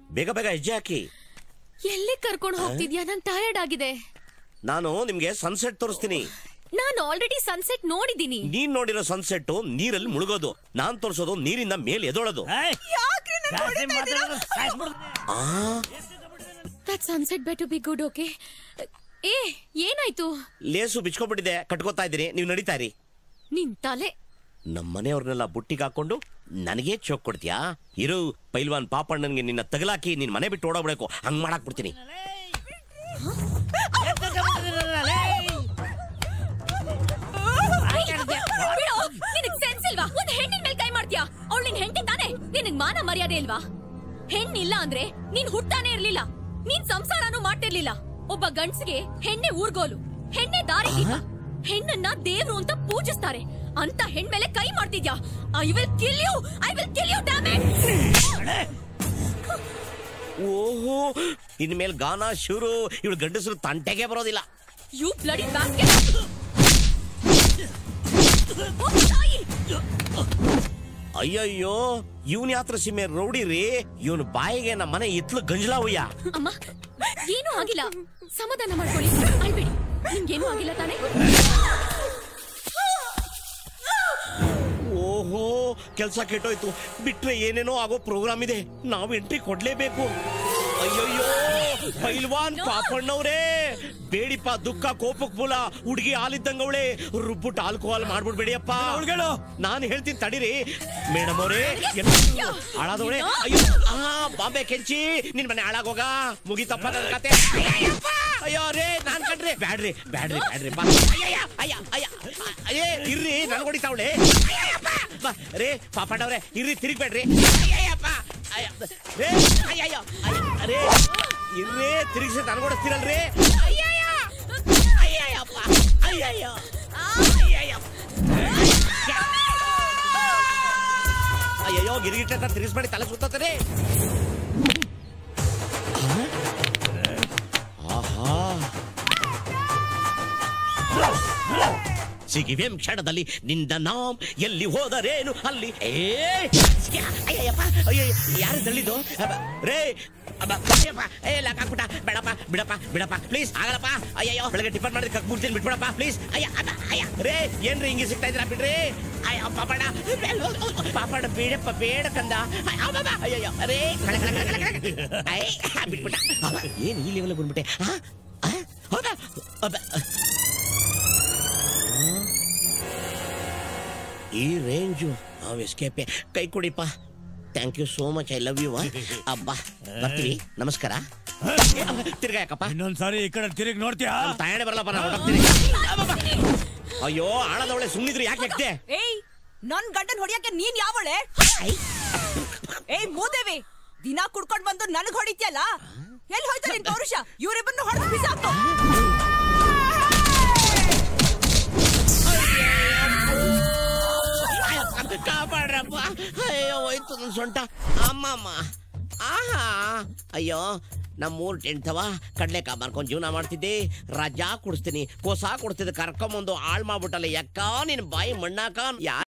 ಬೇಗ ಬೇಗ ಹೆಜ್ಜೆ ಹಾಕಿ ಎಲ್ಲಿ ಕರ್ಕೊಂಡು ಹೋಗ್ತಿದ್ಯಾ ನಂಗೆ ಟಯರ್ಡ್ ಆಗಿದೆ ನಾನು ನಿಮ್ಗೆ ಸನ್ಸೆಟ್ ತೋರಿಸ್ತೀನಿ ನಾನು ಆಲ್ರೆಡಿ ಸನ್ಸೆಟ್ ನೋಡಿದೀನಿ ನೀನ್ ನೋಡಿರೋ ಸನ್ಸೆಟ್ ನೀರಲ್ಲಿ ಮುಳುಗೋದು ನಾನ್ ತೋರಿಸೋದು ನೀರಿಂದ ಮೇಲೆ ಎದೊಳೋದು ಆ that sunset bet be good okay ಏ ಏನಾಯ್ತು ಲೇಸು ಬಿಚ್ಕೊಂಡ್ಬಿಟ್ಟಿದೆ ಕಟ್ಕೋತಾ ಇದ್ದೀನಿ ನೀವು ನಡೀತಾ ಇರಿ ನಿನ್ ತಲೆ ನಮ್ಮ ಮನೆಯವ್ರನ್ನೆಲ್ಲ ಬುಟ್ಟಿಗೆ ಹಾಕೊಂಡು ನನಗೆ ಚೋಕ್ ಕೊಡ್ತೀಯಾ ಇರು ಪೈಲ್ವಾನ್ ಪಾಪಣ್ಣನ್ಗೆ ನಿನ್ನ ತಗಲಾಕಿ ನಿನ್ ಮನೆ ಬಿಟ್ಟು ಓಡೋಗ್ಬೇಕು ಹಂಗ್ ಮಾಡಾಕ್ ಬಿಡ್ತೀನಿ ಬಿಡು, ನಿನಗ್ ಸೆನ್ಸ್ ಇಲ್ವಾ ಒಂದ್ ಹೆಣ್ಣಿನ ಮೇಲೆ ಕೈ ಮಾಡ್ತೀಯಾ ಅವಳು ನಿನ್ ಹೆಂಡತಿ ತಾನೆ ನಿನಗ್ ಮಾನ ಮರ್ಯಾದೆ ಇಲ್ವಾ ಹೆಣ್ಣಿಲ್ಲ ಅಂದ್ರೆ ನೀನ್ ಹುಟ್ಟಾನೇ ಇರ್ಲಿಲ್ಲ ನೀನ್ ಸಂಸಾರನೂ ಮಾಡ್ತಿರ್ಲಿಲ್ಲ ಒಬ್ಬ ಗಂಡ್ಸಿಗೆ ಹೆಣ್ಣೆ ಊರ್ಗೋಲು ಹೆಣ್ಣೆ ದಾರಿ ದೀಪ ಹೆಣ್ಣನ್ನ ದೇವ್ರು ಅಂತ ಪೂಜಿಸ್ತಾರೆ ಅಂತ ಹೆಣ್ ಮೇಲೆ ಕೈ ಮಾಡ್ತಿದ್ಯಾ I will kill you I will kill you damn ಓಹೋ ಇನ್ಮೇಲೆ ಗಾನ ಶುರು ಇವಳು ಗಂಡಸರು ತಂಟೆಗೆ ಬರೋದಿಲ್ಲ ಯು ಬ್ಲಡಿ ಬ್ಯಾಸ್ಕೆಟ್ ಅಯ್ಯಯ್ಯೋ ಇವನ್ ಯಾತ್ರ ಸಿಮೆ ರೌಡಿ ರೀ ಇವನ್ ಬಾಯಿಗೆ ನಮ್ಮ ಮನೆ ಇತ್ಲು ಗಂಜಲ ಉಯ್ಯ ಅಮ್ಮ ಏನೂ ಆಗಿಲ್ಲ ಸಮಾಧಾನ ಮಾಡ್ಕೊಳ್ಳಿ ಅಳ್ಬೇಡಿ ನಿಮ್ಗೇನೂ ಆಗಿಲ್ಲ ತಾನೇ ಓಹೋ ಕೆಲ್ಸ ಕೆಟ್ಟೋಯ್ತು ಬಿಟ್ರೆ ಏನೇನೋ ಆಗೋ ಪ್ರೋಗ್ರಾಮ್ ಇದೆ ನಾವು ಎಂಟ್ರಿ ಕೊಡ್ಲೇಬೇಕು ಅಯ್ಯಯ್ಯೋ ಪೈಲ್ವಾನ್ ಪಾಪಣ್ಣವ್ರೇ ಬೇಡಿಪ್ಪ ದುಃಖ ಕೋಪಕ್ ಮೂಲ ಹುಡುಗಿ ಹಾಲಿದ್ದಂಗವಳೆ ರುಬ್ಬಿಟ್ಟು ಆಲ್ಕೋಹಾಲ್ ಮಾಡ್ಬಿಡ್ಬೇಡಿಯಪ್ಪ ನಾನು ಹೇಳ್ತೀನಿ ತಡೀರಿ ಮೇಡಮ್ ಅವರೇ ಹಾಳಾದವಳೆ ಅಯ್ಯೋ ಆ ಬಾಂಬೆ ಕೆಂಚಿ ನಿನ್ ಮನೆ ಹಾಳಾಗೋಗ ಮುಗಿತಪ್ಪ ನನ್ನ ಕತೆ ಅಯ್ಯಯ್ಯಪ್ಪ! ಅಯ್ಯೋ ರೇ ನಾನ್ ಕಂಡ್ರಿ ಬ್ಯಾಡ್ರಿ ಬ್ಯಾಡ್ರಿ ಬ್ಯಾಡ್ರಿ ಬಾ ಅಯ್ಯಯ್ಯ ಅಯ್ಯ ಅಯ್ಯ ಅಯ್ಯೇ ಇರ್ರಿ ನನ್ ಹೊಡಿತಾವಳೆ ಅಯ್ಯಯ್ಯಪ್ಪ! ಬಾ ರೇ ಪಾಪಣ್ಣವ್ರೆ ಇರ್ರಿ ತಿರುಗ್ಬೇಡ್ರಿ ಅಯ್ಯಯ್ಯಪ್ಪ ಅಯ್ಯ ರೇ ಅಯ್ಯಯ್ಯೋ ಅಯ್ಯ ರೇ ಇರ್ರಿ ತಿರುಗಿಸಿ ನನ್ಗೊಡಿಸ್ತೀರಲ್ರಿ ಅಯ್ಯಯ್ಯ ಅಯ್ಯಯ್ಯಪ್ಪ ಅಯ್ಯಯ್ಯೋ ಅಯ್ಯಯ್ಯಪ್ಪ ಅಯ್ಯಯ್ಯೋ ಗಿರಿಗಿಟ್ಟ ತಿರುಗಿಸ್ಬೇಡಿ ತಲೆ ಸುತ್ತದೆ ಆಹಾ ಸಿಗಿವೆಂ ಕ್ಷಣದಲ್ಲಿ ನಿಂದ ನಾಮ್ ಎಲ್ಲಿ ಹೋದರೇನು ಅಲ್ಲಿ ಏ ಸ್ಕ್ಯಾ, ಅಯ್ಯಯ್ಯಪ್ಪ ಅಯ್ಯೋ ಯಾರು ತಳ್ಳಿದ್ದು ಅಬ್ಬ, ರೇ ಅಬ್ಬ, ಅಯ್ಯಪ್ಪ ಏ ಲಾಕ್ ಹಾಕ್ಬಿಟ್ಟ ಬೇಡಪ್ಪ ಬಿಡಪ್ಪ ಬಿಡಪ್ಪ ಪ್ಲೀಸ್ ಆಗಲ್ಲಪ್ಪ ಅಯ್ಯಯ್ಯೋ ಬೆಳಗ್ಗೆ ಟಿಫನ್ ಮಾಡಿದ್ರೆ ಕಕ್ ಬಿಡ್ತೀನಿ ಬಿಟ್ಬಿಡಪ್ಪ ಪ್ಲೀಸ್ ಅಯ್ಯ ಅಬ್ಬ, ಅಯ್ಯ ರೇ ಏನ್ರಿ ಹಿಂಗೆ ಸಿಗ್ತಾ ಇದ್ದೀರಾ ಬಿಡ್ರಿ ಅಯ್ಯ ಪಾಪಣ್ಣ ಪಾಪಣ್ಣ ಬೇಡಪ್ಪ ಬೇಡ ಕಂದ ಅಬ್ಬಬ್ಬ, ಅಯ್ಯಯ್ಯೋ ರೇ ಕಳೆ ಕಳೆ ಕಳೆ ಕಳೆ ಕಳೆ ಅಯ್ಯ ಬಿಟ್ಬಿಟ್ಟ ಅಬ್ಬ, ಏನ್ ಈ ಲೆವೆಲ್ ಬಂದ್ಬಿಟ್ಟೆ ಆ? ಆ? ಹೌದಾ ಅಬ್ಬ. ಈ ರೇಂಜು ನಾವು ಎಸ್ಕೇಪೆ ಕೈ ಕೊಡಿಪ್ಪ thank you so much I love you ಅಬ್ಬಾ ಬರ್ತೀವಿ ನಮಸ್ಕಾರ ತಿರ್ಗಾ ಯಾಕಪ್ಪ ಇನ್ನೊಂದ್ಸಾರಿ ಈ ಕಡೆ ತಿರುಗಿ ನೋಡ್ತೀಯಾ ನಮ್ ತಾಯಣೆ ಬರಲ್ಲಪ್ಪ ನಾನು ಹೊರಟೋಗ್ತೀನಿ ಅಬ್ಬಬ್ಬಾ. ಅಯ್ಯೋ ಆಳದವಳೆ ಸುಮ್ಮನಿದ್ರು ಯಾಕೆ ಎಕ್ತೆ ಏಯ್ ನನ್ ಗಂಡನ್ ಹೊಡಿಯಕ್ಕೆ ನೀನ್ ಯಾವಳೆ ಏಯ್ ಮೂದೇವಿ ದಿನ ಕುಡ್ಕೊಂಡ್ ಬಂದು ನನಗ್ ಹೊಡಿತ್ಯಲ್ಲ ಎಲ್ಲಿ ಹೋಯ್ತು ನಿನ್ ಪೌರುಷ ಇವ್ರಿಬ್ಬರನ್ನು ಹೊಡೆದು ಬಿಸಾಕು ಕಾಪಾಡ್ರಪ್ಪ ಅಯ್ಯೋ ಹೋಯ್ತು ನನ್ ಸೊಂಟ ಅಮ್ಮಮ್ಮ ಆಹಾ ಅಯ್ಯೋ ನಮ್ಮೂರ್ ಟೆಂಟ್ವ ಕಡ್ಲೆಕಾಯಿ ಮಾರ್ಕೊಂಡ್ ಜೀವನ ಮಾಡ್ತಿದ್ದೆ ರಜಾ ಕೊಡಿಸ್ತೀನಿ ಕೋಸ ಕೊಡ್ತಿದ್ದೆ ಕರ್ಕೊಂಬಂದು ಹಾಳ್ ಮಾಡ್ಬಿಟ್ಟಲ್ಲ ಯಕ್ಕ ನಿನ್ ಬಾಯಿ ಮಣ್ಣಾಕ ಯಾ